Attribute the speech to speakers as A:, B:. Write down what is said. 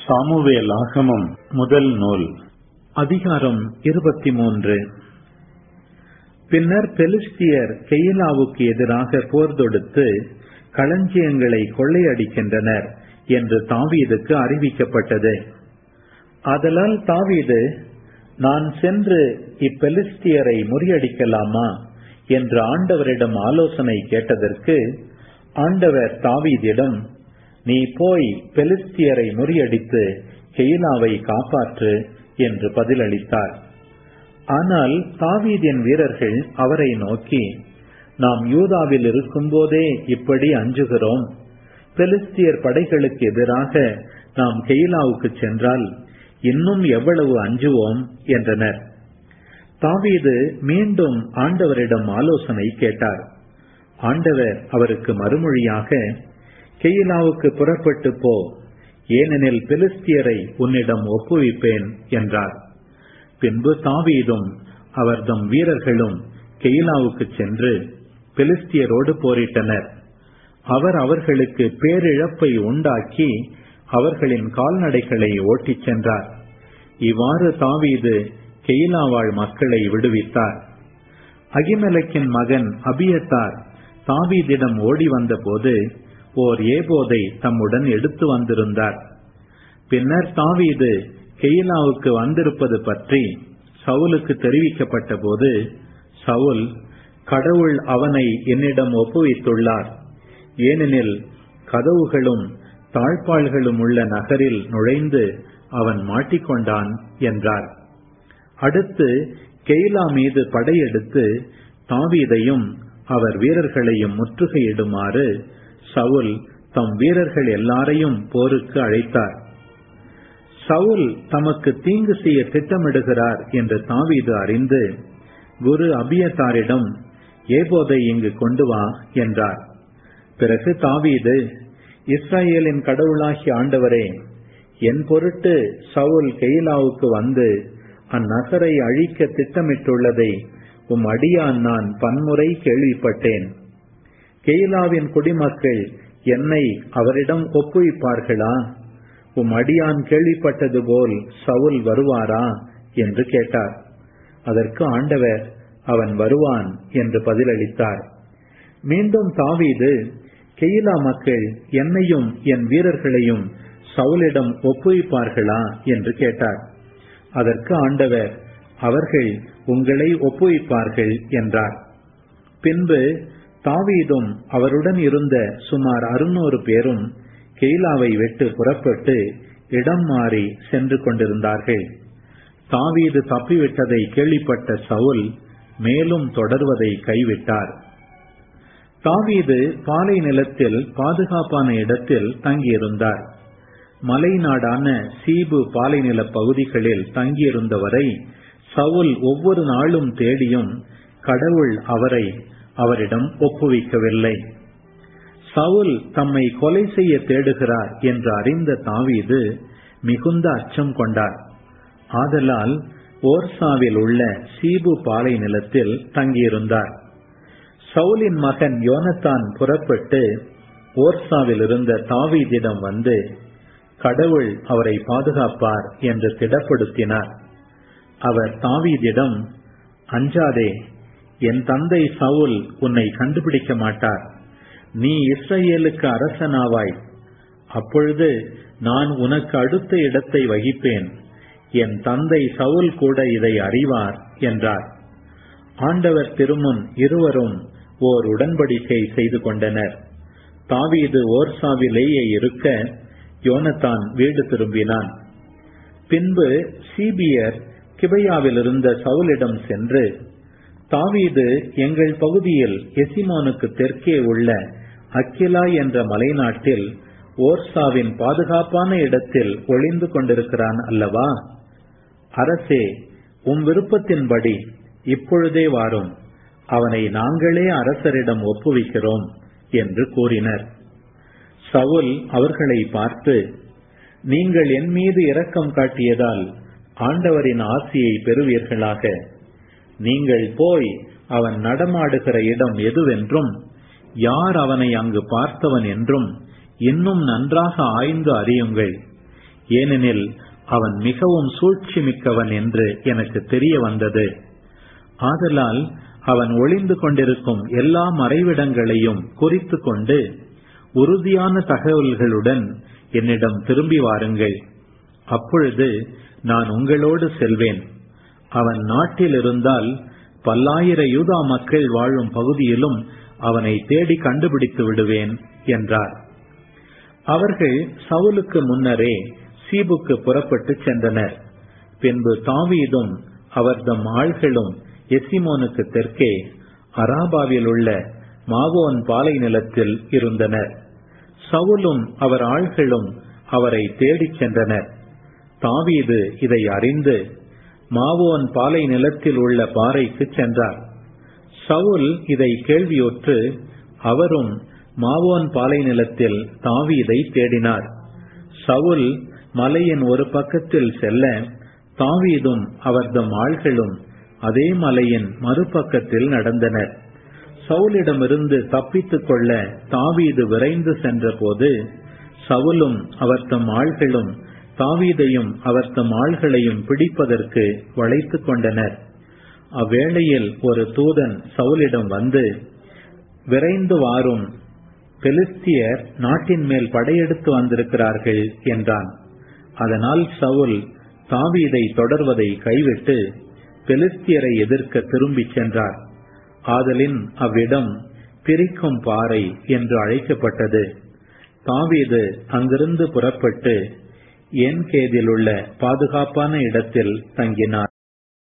A: Samuel ஆகமம் முதல் நூல் அதிகாரம் இருபத்தி மூன்று பின்னர் பெலிஸ்தியர் கெயிலாவுக்கு எதிராக போர் தொடுத்து களஞ்சியங்களை கொள்ளையடிக்கின்றனர் என்று தாவீதுக்கு அறிவிக்கப்பட்டது ஆதலால் தாவீது நான் சென்று இப்பெலிஸ்தியரை முறியடிக்கலாமா என்று ஆண்டவரிடம் ஆலோசனை கேட்டதற்கு ஆண்டவர் தாவீதிடம் நீ போய் பெலிஸ்தியரை முறியடித்து கெயிலாவை காப்பாற்று என்று பதிலளித்தார் ஆனால் தாவீதின் வீரர்கள் அவரை நோக்கி நாம் யூதாவில் இருக்கும்போதே இப்படி அஞ்சுகிறோம் பெலிஸ்தியர் படைகளுக்கு எதிராக நாம் கெயிலாவுக்கு சென்றால் இன்னும் எவ்வளவு அஞ்சுவோம் என்றனர் தாவீது மீண்டும் ஆண்டவரிடம் ஆலோசனை கேட்டார் ஆண்டவர் அவருக்கு மறுமொழியாக கெயிலாவுக்கு புறப்பட்டு போ ஏனெனில் பெலிஸ்தியரை உன்னிடம் ஒப்புவிப்பேன் என்றார் பின்பு தாவீதும் அவர்தம் வீரர்களும் கெயிலாவுக்கு சென்று பெலிஸ்தியரோடு போரிட்டனர் அவர் அவர்களுக்கு பேரிழப்பை உண்டாக்கி அவர்களின் கால்நடைகளை ஓட்டிச் சென்றார் இவ்வாறு தாவீது கெயிலாவாழ் மக்களை விடுவித்தார் அகிமலக்கின் மகன் அபியத்தார் தாவீதிடம் ஓடி வந்தபோது ஓர் ஏபோதை தம்முடன் எடுத்து வந்திருந்தார் பின்னர் தாவீது கெயிலாவுக்கு வந்திருப்பது பற்றி சவுலுக்கு தெரிவிக்கப்பட்ட போது சவுல் கடவுள் அவனை என்னிடம் ஒப்புவித்துள்ளார் ஏனெனில் கதவுகளும் தாழ்பாள்களும் உள்ள நகரில் நுழைந்து அவன் மாட்டிக்கொண்டான் என்றார் அடுத்து கெய்லா மீது படையெடுத்து தாவீதையும் அவர் வீரர்களையும் முற்றுகையிடுமாறு சவுல் தம் வீரர்கள் எல்லாரையும் போருக்கு அழைத்தார் சவுல் தமக்கு தீங்கு செய்ய திட்டமிடுகிறார் என்று தாவீது அறிந்து குரு அபியத்தாரிடம் ஏபோதை இங்கு கொண்டு வா என்றார் பிறகு தாவீது இஸ்ரேலின் கடவுளாகிய ஆண்டவரே என் பொருட்டு சவுல் கெயிலாவுக்கு வந்து அந்நகரை அழிக்க திட்டமிட்டுள்ளதை உம் அடியான் நான் பன்முறை கேள்விப்பட்டேன் கெயிலாவின் குடிமக்கள் என்னை அவரிடம் ஒப்புவிப்பார்களா உம் அடியான் கேள்விப்பட்டது போல் சவுல் வருவாரா என்று கேட்டார் அதற்கு ஆண்டவர் அவன் வருவான் என்று பதிலளித்தார் மீண்டும் தாவீது கெயிலா மக்கள் என்னையும் என் வீரர்களையும் சவுலிடம் ஒப்புவிப்பார்களா என்று கேட்டார் அதற்கு ஆண்டவர் அவர்கள் உங்களை ஒப்புவிப்பார்கள் என்றார் பின்பு தாவீதும் அவருடன் இருந்த சுமார் அறுநூறு பேரும் கெய்லாவை விட்டு புறப்பட்டு இடம் மாறி சென்று கொண்டிருந்தார்கள் தாவீது தப்பிவிட்டதை கேள்விப்பட்ட சவுல் மேலும் தொடர்வதை கைவிட்டார் தாவீது பாலை நிலத்தில் பாதுகாப்பான இடத்தில் தங்கியிருந்தார் மலை நாடான சீபு பாலைநில பகுதிகளில் தங்கியிருந்தவரை சவுல் ஒவ்வொரு நாளும் தேடியும் கடவுள் அவரை அவரிடம் ஒப்புவிக்கவில்லை சவுல் தம்மை கொலை செய்ய தேடுகிறார் என்று அறிந்த தாவீது மிகுந்த அச்சம் கொண்டார் ஆதலால் ஓர்சாவில் உள்ள சீபு பாலை நிலத்தில் தங்கியிருந்தார் சவுலின் மகன் யோனத்தான் புறப்பட்டு ஓர்சாவில் இருந்த தாவீதிடம் வந்து கடவுள் அவரை பாதுகாப்பார் என்று திடப்படுத்தினார் அவர் தாவீதிடம் அஞ்சாதே என் தந்தை சவுல் உன்னை கண்டுபிடிக்க மாட்டார் நீ இஸ்ரேலுக்கு அரசனாவாய் அப்பொழுது நான் உனக்கு அடுத்த இடத்தை வகிப்பேன் என் தந்தை சவுல் கூட இதை அறிவார் என்றார் ஆண்டவர் திருமுன் இருவரும் ஓர் உடன்படிக்கை செய்து கொண்டனர் தாவீது ஓர்சாவிலேயே இருக்க யோனத்தான் வீடு திரும்பினான் பின்பு சீபியர் கிபையாவில் இருந்த சவுலிடம் சென்று தாவீது எங்கள் பகுதியில் எசிமோனுக்கு தெற்கே உள்ள அக்கிலா என்ற மலைநாட்டில் ஓர்சாவின் பாதுகாப்பான இடத்தில் ஒளிந்து கொண்டிருக்கிறான் அல்லவா அரசே உம் விருப்பத்தின்படி இப்பொழுதே வாரும் அவனை நாங்களே அரசரிடம் ஒப்புவிக்கிறோம் என்று கூறினர் சவுல் அவர்களை பார்த்து நீங்கள் என் மீது இரக்கம் காட்டியதால் ஆண்டவரின் ஆசியை பெறுவீர்களாக நீங்கள் போய் அவன் நடமாடுகிற இடம் எதுவென்றும் யார் அவனை அங்கு பார்த்தவன் என்றும் இன்னும் நன்றாக ஆய்ந்து அறியுங்கள் ஏனெனில் அவன் மிகவும் சூழ்ச்சி மிக்கவன் என்று எனக்கு தெரிய வந்தது ஆதலால் அவன் ஒளிந்து கொண்டிருக்கும் எல்லா மறைவிடங்களையும் குறித்து கொண்டு உறுதியான தகவல்களுடன் என்னிடம் திரும்பி வாருங்கள் அப்பொழுது நான் உங்களோடு செல்வேன் அவன் நாட்டில் இருந்தால் பல்லாயிர யூதா மக்கள் வாழும் பகுதியிலும் அவனை தேடி கண்டுபிடித்து விடுவேன் என்றார் அவர்கள் சவுலுக்கு முன்னரே சீபுக்கு புறப்பட்டு சென்றனர் பின்பு தாவீதும் அவர்தம் ஆள்களும் எசிமோனுக்கு தெற்கே அராபாவில் உள்ள மாவோன் பாலை நிலத்தில் இருந்தனர் சவுலும் அவர் ஆள்களும் அவரை தேடிச் சென்றனர் தாவீது இதை அறிந்து மாவோன் பாலை நிலத்தில் உள்ள பாறைக்கு சென்றார் சவுல் இதை கேள்வியுற்று அவரும் மாவோன் பாலை நிலத்தில் தாவீதை தேடினார் சவுல் மலையின் ஒரு பக்கத்தில் செல்ல தாவீதும் அவர்தம் ஆள்களும் அதே மலையின் மறுபக்கத்தில் நடந்தனர் சவுலிடமிருந்து தப்பித்துக் கொள்ள தாவீது விரைந்து சென்றபோது சவுலும் அவர்தம் ஆள்களும் தாவீதையும் அவர்தம் ஆள்களையும் பிடிப்பதற்கு வளைத்துக் கொண்டனர் அவ்வேளையில் ஒரு தூதன் சவுலிடம் வந்து விரைந்து வாரும் பெலிஸ்தியர் நாட்டின் மேல் படையெடுத்து வந்திருக்கிறார்கள் என்றான் அதனால் சவுல் தாவீதை தொடர்வதை கைவிட்டு பெலிஸ்தியரை எதிர்க்க திரும்பிச் சென்றார் ஆதலின் அவ்விடம் பிரிக்கும் பாறை என்று அழைக்கப்பட்டது தாவீது அங்கிருந்து புறப்பட்டு என் கேதில் உள்ள பாதுகாப்பான இடத்தில் தங்கினார்